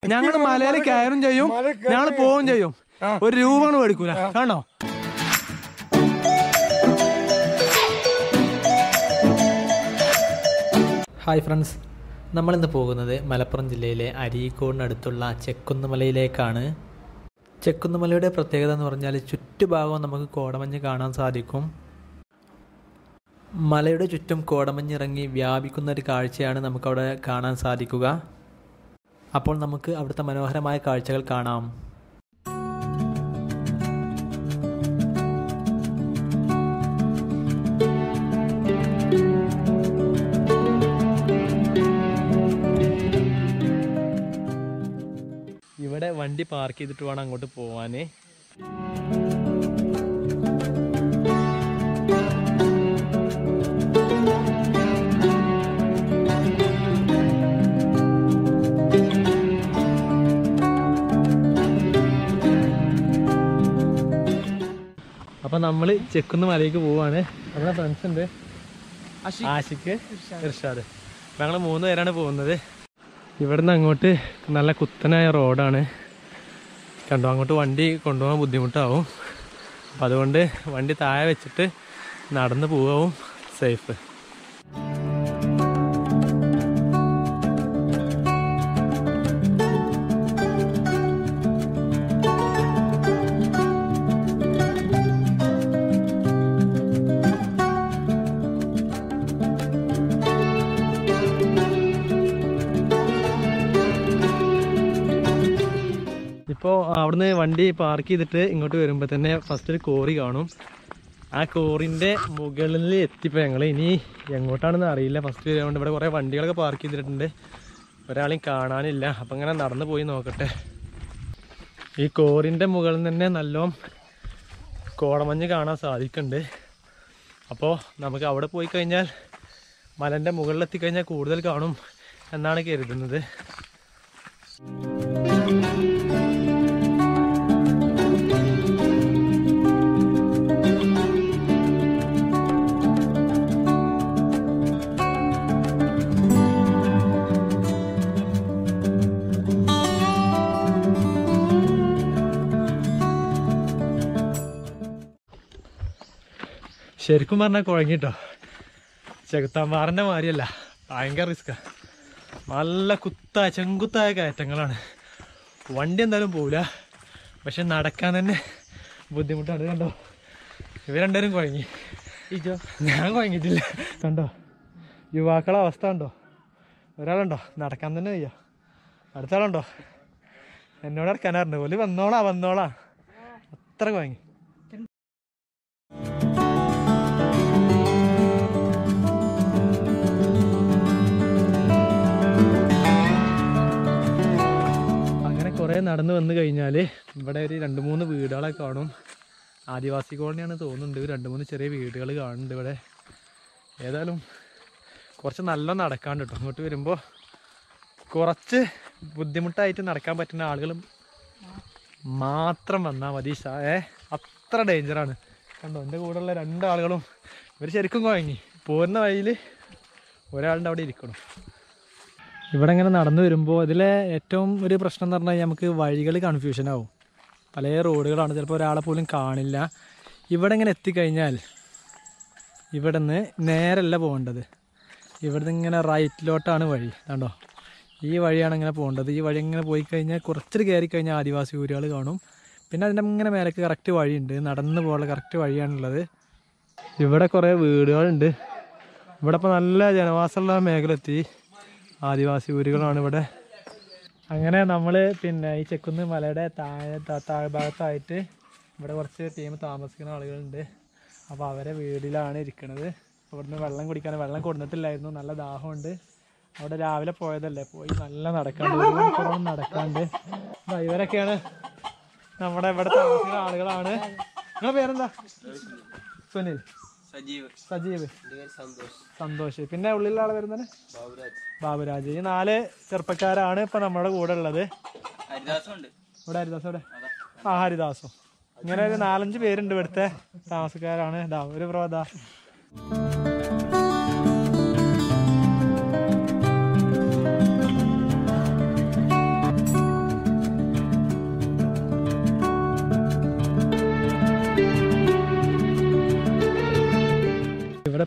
ഞങ്ങൾ മലയിൽ കയറും ചെയ്യും ഞങ്ങൾ പോവും ചെയ്യും ഒരു രൂപ മേടിക്കൂല കാണോ ഹായ് ഫ്രണ്ട്സ് നമ്മളിന്ന് പോകുന്നത് മലപ്പുറം ജില്ലയിലെ അരീക്കോടിനടുത്തുള്ള ചെക്കുന്നുമലയിലേക്കാണ് ചെക്കുന്നുമലയുടെ പ്രത്യേകത എന്ന് പറഞ്ഞാൽ ചുറ്റുഭാഗവും നമുക്ക് കോടമഞ്ഞ് കാണാൻ സാധിക്കും മലയുടെ ചുറ്റും കോടമഞ്ഞിറങ്ങി വ്യാപിക്കുന്ന ഒരു കാഴ്ചയാണ് നമുക്കവിടെ കാണാൻ സാധിക്കുക അപ്പോൾ നമുക്ക് അവിടുത്തെ മനോഹരമായ കാഴ്ചകൾ കാണാം ഇവിടെ വണ്ടി പാർക്ക് ചെയ്തിട്ട് വേണം അങ്ങോട്ട് പോവാന് അപ്പൊ നമ്മള് ചെക്കുന്ന് മലയ്ക്ക് പോവാണ് നമ്മളെ ഫ്രണ്ട്സ് ഉണ്ട് ആഷിക്ക് ഇർഷാദ് അപ്പൊ ഞങ്ങള് മൂന്ന് പേരാണ് പോകുന്നത് ഇവിടുന്ന് അങ്ങോട്ട് നല്ല കുത്തനായ റോഡാണ് കണ്ടോ അങ്ങോട്ട് വണ്ടി കൊണ്ടുപോകാൻ ബുദ്ധിമുട്ടാവും അപ്പം അതുകൊണ്ട് വണ്ടി താഴെ വെച്ചിട്ട് നടന്ന് പോവും സേഫ് ഇപ്പോൾ അവിടുന്ന് വണ്ടി പാർക്ക് ചെയ്തിട്ട് ഇങ്ങോട്ട് വരുമ്പോൾ തന്നെ ഫസ്റ്റ് ഒരു കോറി കാണും ആ കോറിൻ്റെ മുകളിൽ എത്തിപ്പോൾ ഞങ്ങൾ ഇനി എങ്ങോട്ടാണെന്ന് അറിയില്ല ഫസ്റ്റ് വരുന്നതുകൊണ്ട് ഇവിടെ കുറേ വണ്ടികളൊക്കെ പാർക്ക് ചെയ്തിട്ടുണ്ട് ഒരാളെയും കാണാനില്ല അപ്പം ഇങ്ങനെ നടന്നു പോയി നോക്കട്ടെ ഈ കോറിൻ്റെ മുകളിൽ തന്നെ നല്ലോണം കോടമഞ്ഞ് കാണാൻ സാധിക്കുന്നുണ്ട് അപ്പോൾ നമുക്ക് അവിടെ പോയി കഴിഞ്ഞാൽ മലൻ്റെ മുകളിലെത്തിക്കഴിഞ്ഞാൽ കൂടുതൽ കാണും എന്നാണ് കരുതുന്നത് ശരിക്കും പറഞ്ഞാൽ കുഴങ്ങിട്ടോ ചെകുത്താമ്പാറിൻ്റെ മാതിരിയല്ല ഭയങ്കര റിസ്ക്കാ നല്ല കുത്തായ ചെങ്കുത്തായ കയറ്റങ്ങളാണ് വണ്ടി എന്തായാലും പോവില്ല പക്ഷെ നടക്കാൻ തന്നെ ബുദ്ധിമുട്ടാണ് ഇത് കണ്ടോ ഇവർ രണ്ടുപേരും കുഴങ്ങി ഇജോ ഞാൻ കുഴങ്ങിയിട്ടില്ല കണ്ടോ യുവാക്കളെ അവസ്ഥ കണ്ടോ ഒരാളുണ്ടോ നടക്കാൻ തന്നെ വയ്യ അടുത്ത ആളുണ്ടോ എന്നോട് ഇറക്കാനാറുണ്ട് ഓല് വന്നോളാ വന്നോളാ അത്ര കുഴങ്ങി അങ്ങനെ കുറേ നടന്നു വന്നു കഴിഞ്ഞാൽ ഇവിടെ ഒരു രണ്ട് മൂന്ന് വീടുകളൊക്കെ കാണും ആദിവാസി കോളനിയാണ് തോന്നുന്നുണ്ട് രണ്ട് മൂന്ന് ചെറിയ വീടുകൾ കാണുന്നുണ്ട് ഇവിടെ ഏതായാലും കുറച്ച് നല്ല നടക്കാണ്ട് കേട്ടോ അങ്ങോട്ട് വരുമ്പോൾ കുറച്ച് ബുദ്ധിമുട്ടായിട്ട് നടക്കാൻ പറ്റുന്ന ആളുകളും മാത്രം വന്നാൽ മതി ഷാ- ഏ അത്ര ഡേഞ്ചറാണ് കണ്ടോ എൻ്റെ കൂടെയുള്ള രണ്ടാളുകളും ഇവർ ശരിക്കും കുഴങ്ങി പോരുന്ന വഴിയിൽ ഒരാളുടെ അവിടെ ഇരിക്കണം ഇവിടെ ഇങ്ങനെ നടന്നു വരുമ്പോൾ ഇതിലെ ഏറ്റവും ഒരു പ്രശ്നം എന്ന് പറഞ്ഞാൽ നമുക്ക് വഴികൾ കൺഫ്യൂഷൻ ആവും പല റോഡുകളാണ് ചിലപ്പോൾ ഒരാളെ പോലും കാണില്ല ഇവിടെ ഇങ്ങനെ എത്തിക്കഴിഞ്ഞാൽ ഇവിടെ നിന്ന് നേരല്ല പോകേണ്ടത് ഇവിടുന്ന് ഇങ്ങനെ റൈറ്റിലോട്ടാണ് വഴി കണ്ടോ ഈ വഴിയാണ് ഇങ്ങനെ പോകേണ്ടത് ഈ വഴി ഇങ്ങനെ പോയി കഴിഞ്ഞാൽ കുറച്ചൊരു കയറി കഴിഞ്ഞാൽ ആദിവാസി ഊരുകൾ കാണും പിന്നെ അതിൻ്റെ ഇങ്ങനെ മേലേക്ക് കറക്റ്റ് വഴിയുണ്ട് നടന്ന് പോകാനുള്ള കറക്റ്റ് വഴിയാണുള്ളത് ഇവിടെ കുറേ വീടുകളുണ്ട് ഇവിടെ ഇപ്പോൾ നല്ല ജനവാസമുള്ള മേഖല എത്തി ആദിവാസി ഊരുകളാണ് ഇവിടെ അങ്ങനെ നമ്മൾ പിന്നെ ഈ ചെക്കുന്ന് മലയുടെ താഴെ താ- താഴ്ഭാഗത്തായിട്ട് ഇവിടെ കുറച്ച് ടീം താമസിക്കുന്ന ആളുകളുണ്ട് അപ്പോൾ അവരെ വീട്ടിലാണ് ഇരിക്കുന്നത് ഇവിടുന്ന് വെള്ളം കുടിക്കാൻ വെള്ളം കൊടുത്തിട്ടില്ലായിരുന്നു നല്ല ദാഹമുണ്ട് അവിടെ രാവിലെ പോയതല്ലേ പോയി നല്ല നടക്കാണ്ട് ഒരു മണിക്കൂറോളം നടക്കാണ്ട് ദാ ഇവരൊക്കെയാണ് നമ്മുടെ ഇവിടെ താമസിക്കുന്ന ആളുകളാണ് നിങ്ങളുടെ പേരെന്താ സുനിൽ സജീവ് സജീവ് സന്തോഷ് സന്തോഷ് പിന്നെ ഉള്ളിലുള്ള ആള് വരുന്നത് ബാബുരാജ് ഈ നാല് ചെറുപ്പക്കാരാണ് ഇപ്പൊ നമ്മുടെ കൂടെ ഉള്ളത് ഹരിദാസം ഉണ്ട് ഇവിടെ ഹരിദാസ് ഇവിടെ ആ ഹരിദാസും ഇങ്ങനെ ഒരു നാലഞ്ച് പേരുണ്ട് ഇവിടുത്തെ താമസക്കാരാണ് ഇതാ ഒരു പ്രോ ഇതാ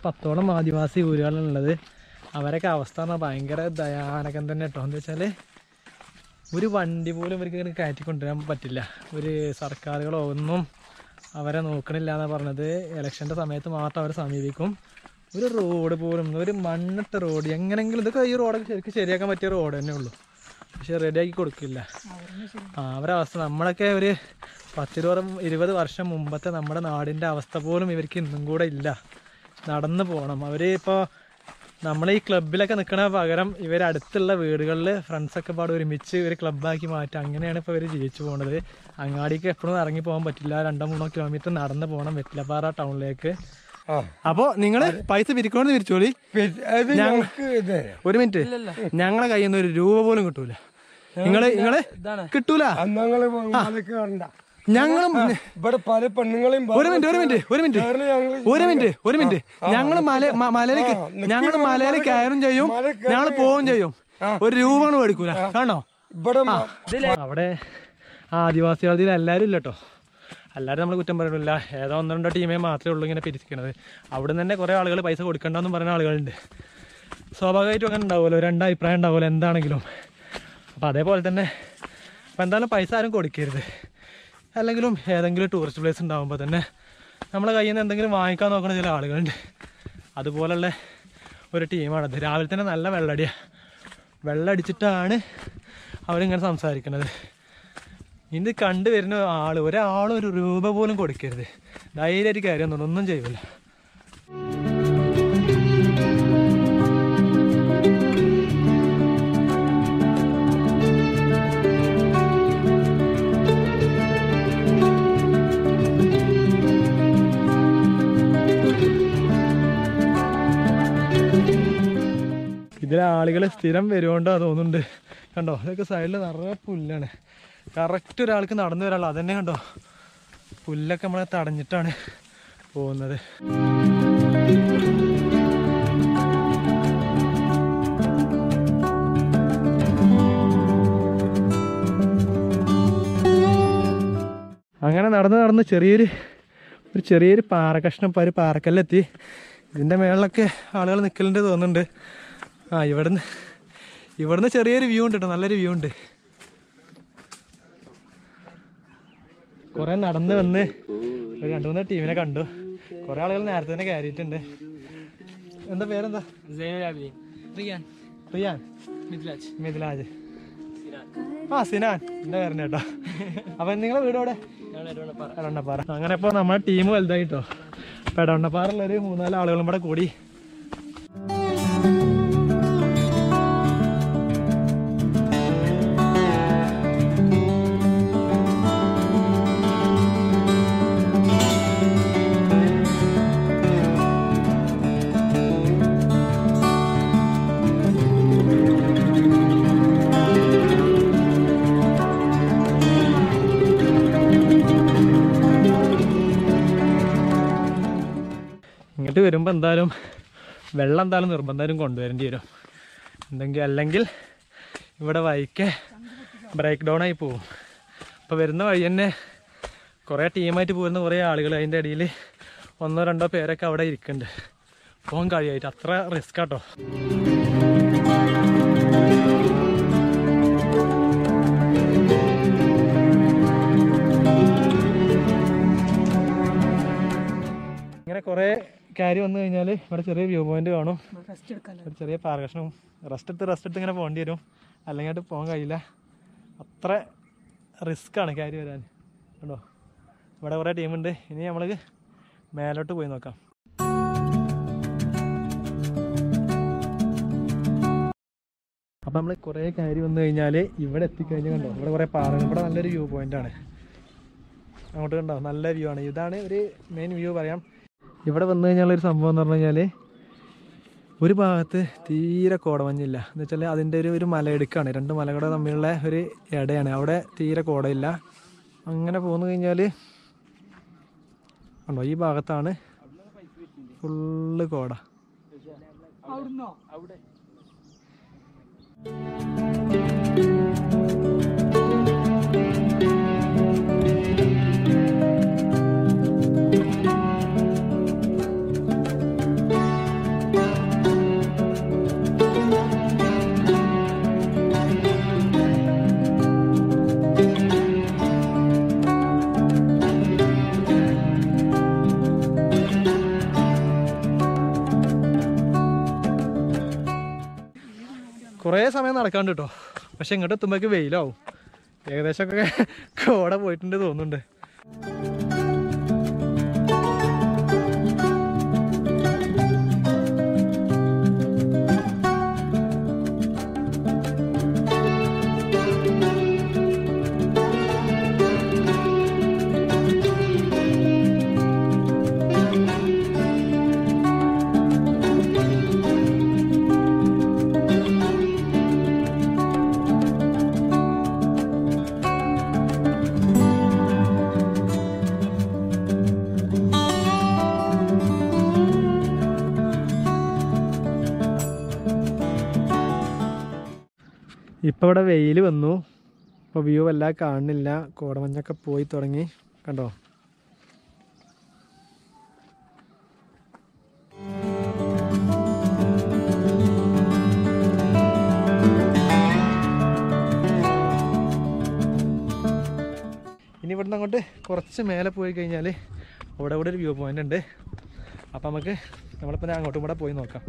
പത്തോളം ആദിവാസി ഊരുകളുള്ളത് അവരൊക്കെ അവസ്ഥ പറഞ്ഞാൽ ഭയങ്കര ദയാനകം തന്നെ കേട്ടോ എന്താ വെച്ചാൽ ഒരു വണ്ടി പോലും ഇവർക്ക് ഇങ്ങനെ കയറ്റി കൊണ്ടുവരാൻ പറ്റില്ല ഒരു സർക്കാരുകളോ ഒന്നും അവരെ നോക്കണില്ല എന്നാണ് പറഞ്ഞത് ഇലക്ഷൻ്റെ സമയത്ത് മാത്രം അവരെ സമീപിക്കും ഒരു റോഡ് പോലും ഒരു മണ്ണിട്ട റോഡ് എങ്ങനെങ്കിലും ഇതൊക്കെ ഈ റോഡൊക്കെ ശരിക്കും ശരിയാക്കാൻ പറ്റിയ റോഡ് തന്നെ ഉള്ളൂ പക്ഷെ റെഡിയാക്കി കൊടുക്കില്ല ആ അവരെ അവസ്ഥ നമ്മളൊക്കെ ഒരു പത്തിരുപത് ഇരുപത് വർഷം മുമ്പത്തെ നമ്മുടെ നാടിൻ്റെ അവസ്ഥ പോലും ഇവർക്ക് ഇന്നും കൂടെ ഇല്ല നടന്നു പോകണം അവർ ഇപ്പോൾ നമ്മൾ ഈ ക്ലബിലൊക്കെ നിൽക്കണ പകരം ഇവർ അടുത്തുള്ള വീടുകളിൽ ഫ്രണ്ട്സൊക്കെ പാടെ ഒരുമിച്ച് ഒരു ക്ലബ്ബാക്കി മാറ്റുക അങ്ങനെയാണ് ഇപ്പോൾ ഇവർ ജീവിച്ചു പോകുന്നത് അങ്ങാടിക്ക് എപ്പോഴും ഇറങ്ങി പോകാൻ പറ്റില്ല രണ്ടോ മൂന്നോ കിലോമീറ്റർ നടന്ന് പോകണം വെറ്റിലപ്പാറ ടൗണിലേക്ക് ആ അപ്പോ നിങ്ങള് പൈസ പിരിക്കണമെന്ന് പിരിച്ചോളി പിന്നെ അത് ഞങ്ങൾക്ക് ഇത് ഒരു മിനിറ്റ് ഞങ്ങളെ കയ്യിൽ നിന്ന് ഒരു രൂപ പോലും കിട്ടൂല നിങ്ങള് നിങ്ങള് കിട്ടൂല അന്നങ്ങള് മലക്ക് കണ്ട ഞങ്ങളും ഇവിടെ പല പെണ്ണുങ്ങളെയും ഒരു മിനിറ്റ് ഒരു മിനിറ്റ് ഒരു മിനിറ്റ് കേരള ഞങ്ങള് ഒരു മിനിറ്റ് ഒരു മിനിറ്റ് ഞങ്ങള് മല മ- മലയിലേക്ക് ഞങ്ങള് മലയിൽ കയറും ചെയ്യും ഞങ്ങള് പോവും ചെയ്യും ഒരു രൂപ മേടിക്കൂല കാണോ ഇവിടെ മ- അവിടെ ആദിവാസികളിൽ എല്ലാവരും ഇല്ല കേട്ടോ എല്ലാവരും നമ്മൾ കുറ്റം പറയണില്ല ഏതോ ഒന്ന് രണ്ടോ ടീമേ മാത്രമേ ഉള്ളൂ ഇങ്ങനെ പിരിച്ചിരിക്കണത് അവിടെ നിന്ന് തന്നെ കുറേ ആളുകൾ പൈസ കൊടുക്കണ്ടെന്നും പറയുന്ന ആളുകളുണ്ട് സ്വാഭാവികമായിട്ടും അങ്ങനെ ഉണ്ടാവുമല്ലോ രണ്ട് അഭിപ്രായം ഉണ്ടാവുമല്ലോ എന്താണെങ്കിലും അപ്പോൾ അതേപോലെ തന്നെ അപ്പോൾ എന്തായാലും പൈസ ആരും കൊടുക്കരുത് അല്ലെങ്കിലും ഏതെങ്കിലും ടൂറിസ്റ്റ് പ്ലേസ് ഉണ്ടാകുമ്പോൾ തന്നെ നമ്മളെ കയ്യിൽ നിന്ന് എന്തെങ്കിലും വാങ്ങിക്കാൻ നോക്കുന്ന ചില ആളുകളുണ്ട് അതുപോലുള്ള ഒരു ടീമാണത് രാവിലെ തന്നെ നല്ല വെള്ളടിയാണ് വെള്ളമടിച്ചിട്ടാണ് അവരിങ്ങനെ സംസാരിക്കുന്നത് ഇത് കണ്ടുവരുന്ന ആൾ ഒരാളും ഒരു രൂപ പോലും കൊടുക്കരുത് ധൈര്യമായിട്ട് കാര്യം ഒന്നും ചെയ്യില്ല ഇതിലെ ആളുകൾ സ്ഥിരം വരുകൊണ്ടോ തോന്നുന്നുണ്ട് കണ്ടോ ഇതൊക്കെ സൈഡിൽ നിറയെ പുല്ലാണ് കറക്റ്റ് ഒരാൾക്ക് നടന്നു വരാനുള്ള അതന്നെ കണ്ടോ പുല്ലൊക്കെ നമ്മളെ തടഞ്ഞിട്ടാണ് പോകുന്നത് അങ്ങനെ നടന്ന് നടന്ന് ചെറിയൊരു ഒരു ചെറിയൊരു പാറ കഷ്ണം ഇപ്പം ഒരു പാറക്കല്ലെത്തി ഇതിൻ്റെ മേളിലൊക്കെ ആളുകൾ നിൽക്കലുണ്ട് തോന്നുന്നുണ്ട് ആ ഇവിടുന്ന് ഇവിടുന്ന് ചെറിയൊരു വ്യൂ ഉണ്ട് കേട്ടോ നല്ലൊരു വ്യൂ ഉണ്ട് കുറെ നടന്ന് വന്ന് ഒരു രണ്ടു മൂന്ന് ടീമിനെ കണ്ടു കുറെ ആളുകൾ നേരത്തെ തന്നെ കയറിയിട്ടുണ്ട് എന്താ പേരെന്താ റിയാൻ റിയാൻ മിഥിലാജ് മിഥിലാജ് ആ സിനാൻ എന്റെ പേരനെ കേട്ടോ അപ്പൊ നിങ്ങളെ വീട് എവിടെ ഞാൻ എടവണ്ണപ്പാറ എടവണ്ണപ്പാറ അങ്ങനെ ഇപ്പൊ നമ്മുടെ ടീം വലുതായിട്ടോ അപ്പൊ എടവണ്ണപ്പാറുള്ള ഒരു മൂന്നാല് ആളുകളും കൂടെ കൂടി ഇങ്ങോട്ട് വരുമ്പോൾ എന്തായാലും വെള്ളം എന്തായാലും നിർബന്ധമായും കൊണ്ടുവരേണ്ടി വരും എന്തെങ്കിൽ അല്ലെങ്കിൽ ഇവിടെ വൈക്ക് ബ്രേക്ക് ഡൗൺ ആയി പോകും അപ്പോൾ വരുന്ന വഴി തന്നെ കുറേ ടീമായിട്ട് പോരുന്ന കുറേ ആളുകൾ അതിൻ്റെ ഇടയിൽ ഒന്നോ രണ്ടോ പേരൊക്കെ അവിടെ ഇരിക്കുന്നുണ്ട് പോകാൻ കഴിയായിട്ട് അത്ര റിസ്ക് ആട്ടോ ഇങ്ങനെ കുറേ കാര്യം വന്നു കഴിഞ്ഞാൽ ഇവിടെ ചെറിയ വ്യൂ പോയിന്റ് കാണും ഒരു ചെറിയ പാറകഷ്ണം റെസ്റ്റ് എടുത്ത് റെസ്റ്റ് എടുത്ത് ഇങ്ങനെ പോകേണ്ടി വരും അല്ലെങ്കിൽ പോകാൻ കഴിയില്ല അത്ര റിസ്ക് ആണ് കാര്യം വരാൻ കണ്ടോ ഇവിടെ കുറേ ടീമുണ്ട് ഇനി നമ്മൾ മേലോട്ട് പോയി നോക്കാം അപ്പം നമ്മൾ കുറേ കാര്യം വന്നു കഴിഞ്ഞാൽ ഇവിടെ എത്തിക്കഴിഞ്ഞാൽ കണ്ടോ ഇവിടെ കുറേ പാറകൾ ഇവിടെ നല്ലൊരു വ്യൂ പോയിന്റ് ആണ് അങ്ങോട്ട് കണ്ടോ നല്ല വ്യൂ ആണ് ഇതാണ് ഒരു മെയിൻ വ്യൂ പറയാം ഇവിടെ വന്നു കഴിഞ്ഞാൽ ഒരു സംഭവം എന്ന് പറഞ്ഞു കഴിഞ്ഞാൽ ഒരു ഭാഗത്ത് തീരെ കോടമഞ്ഞില്ല എന്ന് വെച്ചാൽ അതിൻ്റെ ഒരു ഒരു മലയിടുക്കാണ് രണ്ട് മലകളുടെ തമ്മിലുള്ള ഒരു ഇടയാണ് അവിടെ തീരെ കോടയില്ല അങ്ങനെ പോന്നു കഴിഞ്ഞാൽ ഉണ്ടോ ഈ ഭാഗത്താണ് ഫുള്ള് കോട കുറേ സമയം നടക്കാണ്ട് കേട്ടോ പക്ഷെ ഇങ്ങോട്ട് എത്തുമ്പോഴേക്ക് വെയിലാവും ഏകദേശമൊക്കെ കോട പോയിട്ടുണ്ട് തോന്നുന്നുണ്ട് ഇപ്പം ഇവിടെ വെയിൽ വന്നു ഇപ്പോൾ വ്യൂ എല്ലാം കാണുന്നില്ല കോടമഞ്ഞൊക്കെ പോയി തുടങ്ങി കണ്ടോ ഇനി ഇവിടുന്ന് അങ്ങോട്ട് കുറച്ച് മേലെ പോയി കഴിഞ്ഞാൽ അവിടെ ഇവിടെ ഒരു വ്യൂ പോയിന്റ് ഉണ്ട് അപ്പം നമുക്ക് നമ്മളിപ്പോൾ അങ്ങോട്ടും കൂടെ പോയി നോക്കാം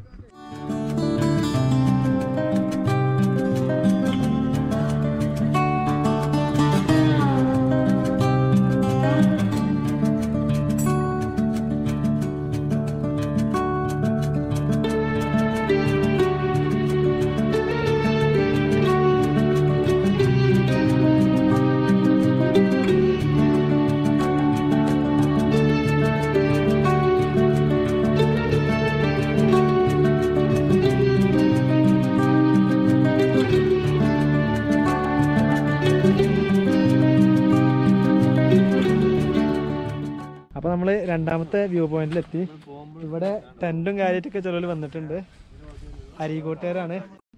അപ്പോൾ നമ്മൾ രണ്ടാമത്തെ വ്യൂ പോയിന്റിലെത്തി ഇവിടെ ടെന്റും കാര്യമായിട്ടൊക്കെ ചിലർ വന്നിട്ടുണ്ട് അരീകോട്ടുകാരാണ്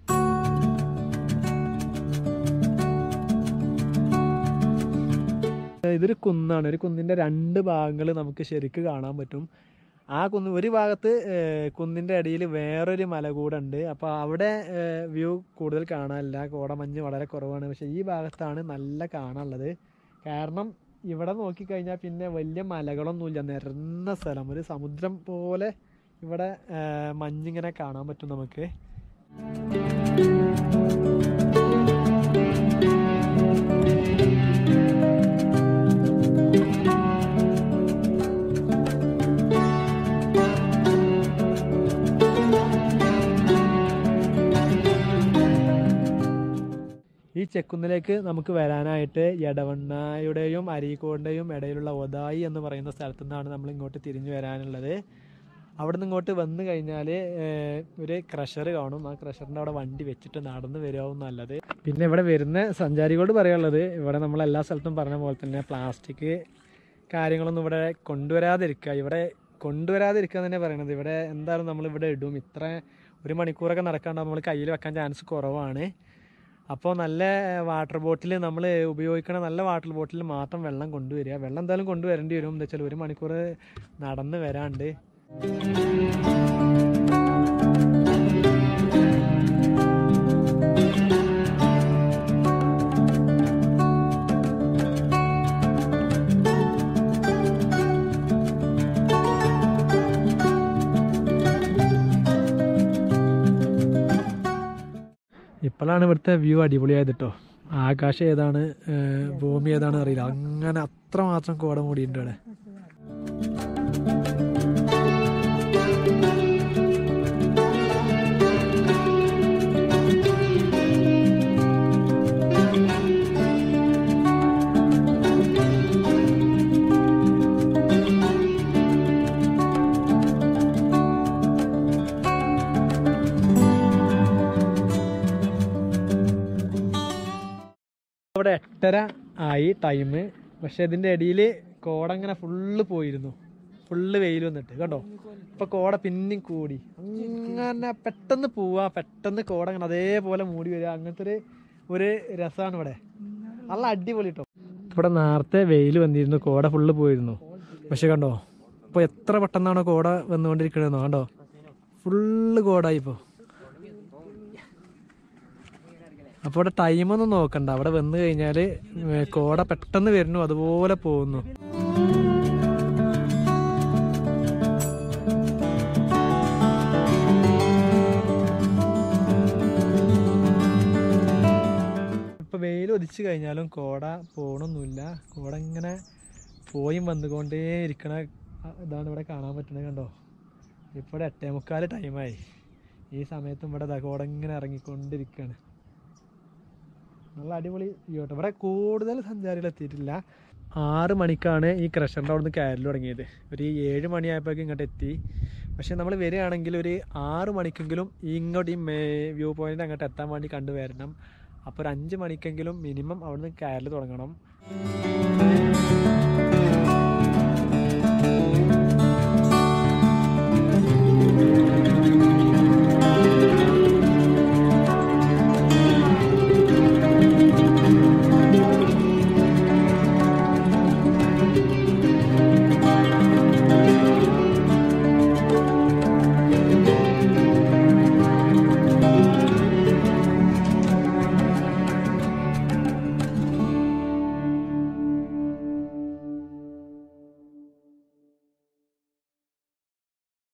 ഇതൊരു കുന്നാണ് ഒരു കുന്നിന്റെ രണ്ട് ഭാഗങ്ങൾ നമുക്ക് ശരിക്ക് കാണാൻ പറ്റും ആ കുന്ന് ഒരു ഭാഗത്ത് ഏഹ്, കുന്നിന്റെ അടിയിൽ വേറൊരു മല കൂടെ ഉണ്ട് അപ്പോൾ അവിടെ വ്യൂ കൂടുതൽ കാണാനില്ല കോടമഞ്ഞ് വളരെ കുറവാണ് പക്ഷെ ഈ ഭാഗത്താണ് നല്ല കാണാനുള്ളത് കാരണം ഇവിടെ നോക്കിക്കഴിഞ്ഞാൽ പിന്നെ വലിയ മലകളൊന്നുമില്ല നിരന്ന സ്ഥലം ഒരു സമുദ്രം പോലെ ഇവിടെ ഏഹ്, മഞ്ഞിങ്ങനെ കാണാൻ പറ്റും നമുക്ക് ഈ ചെക്കുന്നിലേക്ക് നമുക്ക് വരാനായിട്ട് എടവണ്ണയുടെയും അരീക്കോടിൻ്റെയും ഇടയിലുള്ള ഒതായി എന്ന് പറയുന്ന സ്ഥലത്തു നിന്നാണ് നമ്മൾ ഇങ്ങോട്ട് തിരിഞ്ഞു വരാനുള്ളത് അവിടെ നിന്ന് ഇങ്ങോട്ട് വന്നു കഴിഞ്ഞാൽ ഒരു ക്രഷർ കാണും ആ ക്രഷറിൻ്റെ അവിടെ വണ്ടി വെച്ചിട്ട് നടന്ന് വരാവും നല്ലത് പിന്നെ ഇവിടെ വരുന്ന സഞ്ചാരികളോട് പറയാനുള്ളത് ഇവിടെ നമ്മൾ എല്ലാ സ്ഥലത്തും പറഞ്ഞ പോലെ തന്നെ പ്ലാസ്റ്റിക് കാര്യങ്ങളൊന്നും ഇവിടെ കൊണ്ടുവരാതിരിക്കുക ഇവിടെ കൊണ്ടുവരാതിരിക്കുക തന്നെ പറയണത് ഇവിടെ എന്തായാലും നമ്മൾ ഇവിടെ ഇടും ഇത്ര ഒരു മണിക്കൂറൊക്കെ നടക്കാണ്ട് നമ്മൾ കയ്യിൽ വെക്കാൻ ചാൻസ് കുറവാണ് അപ്പോൾ നല്ല വാട്ടർ ബോട്ടിൽ നമ്മൾ ഉപയോഗിക്കണ നല്ല വാട്ടർ ബോട്ടിൽ മാത്രം വെള്ളം കൊണ്ടുവരിക വെള്ളം എന്തായാലും കൊണ്ടുവരേണ്ടി വരും എന്താ വെച്ചാൽ ഒരു മണിക്കൂർ നടന്ന് വരാണ്ട് ഇപ്പോഴാണ് ഇവിടുത്തെ വ്യൂ അടിപൊളിയായത് കേട്ടോ ആകാശം ഏതാണ് ഏഹ് ഭൂമി ഏതാണ് അറിയില്ല അങ്ങനെ അത്രമാത്രം കോട മൂടിയിട്ടുണ്ട് ഇവിടെ ഇവിടെ എട്ടര ആയി ടൈം പക്ഷെ ഇതിന്റെ ഇടയിൽ കോട ഇങ്ങനെ ഫുള്ള് പോയിരുന്നു ഫുള്ള് വെയിൽ വന്നിട്ട് കണ്ടോ ഇപ്പൊ കോട പിന്നെയും കൂടി അങ്ങനെ പെട്ടെന്ന് പോവാ പെട്ടെന്ന് കോട അങ്ങനെ അതേപോലെ മൂടി വരിക അങ്ങനത്തെ ഒരു ഒരു രസമാണ് ഇവിടെ നല്ല അടിപൊളി കേട്ടോ ഇവിടെ നേരത്തെ വെയിൽ വന്നിരുന്നു കോട ഫുള്ള് പോയിരുന്നു പക്ഷെ കണ്ടോ ഇപ്പൊ എത്ര പെട്ടെന്നാണോ കോട വന്നുകൊണ്ടിരിക്കണെന്നോ കണ്ടോ ഫുള്ള് കോടായി ഇപ്പോ അപ്പോൾ ഇവിടെ ടൈമൊന്നും നോക്കണ്ട അവിടെ വന്നു കഴിഞ്ഞാൽ കോട പെട്ടെന്ന് വരുന്നു അതുപോലെ പോകുന്നു ഒലിച്ചു കഴിഞ്ഞാലും കോട പോകണമൊന്നുമില്ല കോട ഇങ്ങനെ പോയും വന്നുകൊണ്ടേ ഇരിക്കണ ആ, ഇതാണ് ഇവിടെ കാണാൻ പറ്റുന്നത് കണ്ടോ ഇപ്പോൾ എട്ടേ മുക്കാൽ ടൈമായി ഈ സമയത്തും ഇവിടെ ദാ കോട ഇങ്ങനെ ഇറങ്ങിക്കൊണ്ടിരിക്കുകയാണ് നല്ല അടിപൊളി വ്യൂ കേട്ടോ ഇവിടെ കൂടുതൽ സഞ്ചാരികൾ എത്തിയിട്ടില്ല ആറ് മണിക്കാണ് ഈ ക്രഷറിൻ്റെ അവിടെ നിന്ന് കയറൽ തുടങ്ങിയത് ഒരു ഏഴ് മണിയായപ്പോഴേക്കും ഇങ്ങോട്ട് എത്തി പക്ഷെ നമ്മൾ വരികയാണെങ്കിൽ ഒരു ആറ് മണിക്കെങ്കിലും ഇങ്ങോട്ട് ഈ മേ വ്യൂ പോയിന്റ് അങ്ങോട്ട് എത്താൻ വേണ്ടി കണ്ടുവരണം അപ്പോൾ ഒരു അഞ്ച് മണിക്കെങ്കിലും മിനിമം അവിടുന്ന് കയറൽ തുടങ്ങണം